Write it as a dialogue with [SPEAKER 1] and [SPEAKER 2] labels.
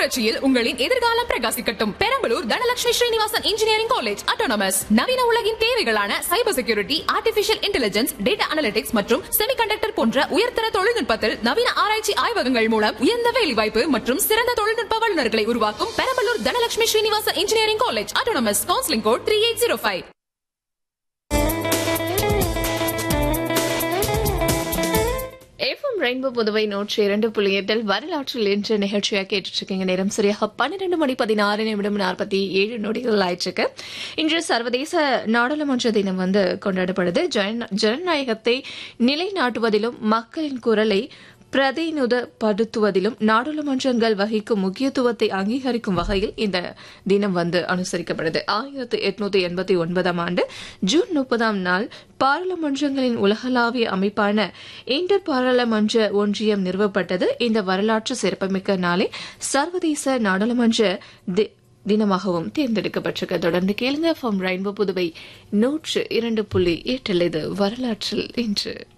[SPEAKER 1] புரட்சியில் உங்களின் எதிர்காலம் பிரகாசிக்கட்டும் Perambalur Dhanalakshmi Srinivasan engineering college autonomous நவீன உலகின் தேவைகளான cyber security artificial intelligence data analytics மற்றும் செமிகண்டக்டர் போன்ற உயர்தர தொழில்நுட்பத்தில் நவீன ஆராய்ச்சி ஆய்வகங்கள் மூலம் உயர்ந்த வேலைவாய்ப்பு மற்றும் சிறந்த தொழில்நுட்ப வல்லுநர்களை உருவாக்கும் Perambalur Dhanalakshmi Srinivasan engineering college autonomous counselling code three eight zero five
[SPEAKER 2] FM Rainbow Puduvai நூற்றி இரண்டு புள்ளி எட்டில் வரலாற்றில் இன்று நிகழ்ச்சியா கேட்டுட்டு இருக்கீங்க நேரம் சரியாக பன்னிரண்டு மணி பதினாறு நிமிடம் நாற்பத்தி ஏழு நொடிகள் ஆயிற்றுக்கு இன்று சர்வதேச நாடாளுமன்ற தினம் வந்து கொண்டாடப்படுது ஜன- ஜனநாயகத்தை நிலைநாட்டுவதிலும் மக்களின் குரலை பிரதிநிதப்படுத்துவதிலும் நாடாளுமன்றங்கள் வகிக்கும் முக்கியத்துவத்தை அங்கீகரிக்கும் வகையில் இந்த தினம் வந்து அனுசரிக்கப்படுது ஆயிரத்து எட்நூத்தி எண்பத்தி ஒன்பதாம் ஆண்டு ஜூன் முப்பதாம் நாள் பாராளுமன்றங்களின் உலகளாவிய அமைப்பான இன்டர் பாராளுமன்ற ஒன்றியம் நிறுவப்பட்டது இந்த வரலாற்று சிறப்புமிக்க நாளை சர்வதேச நாடாளுமன்ற தி- தினமாகவும் தேர்ந்தெடுக்கப்பட்டிருக்கு தொடர்ந்து கேளுங்க ஃபார்ம் ரெயின்போ புதுவை நூற்று இரண்டு புள்ளி எட்டில் இது வரலாற்றில் இன்று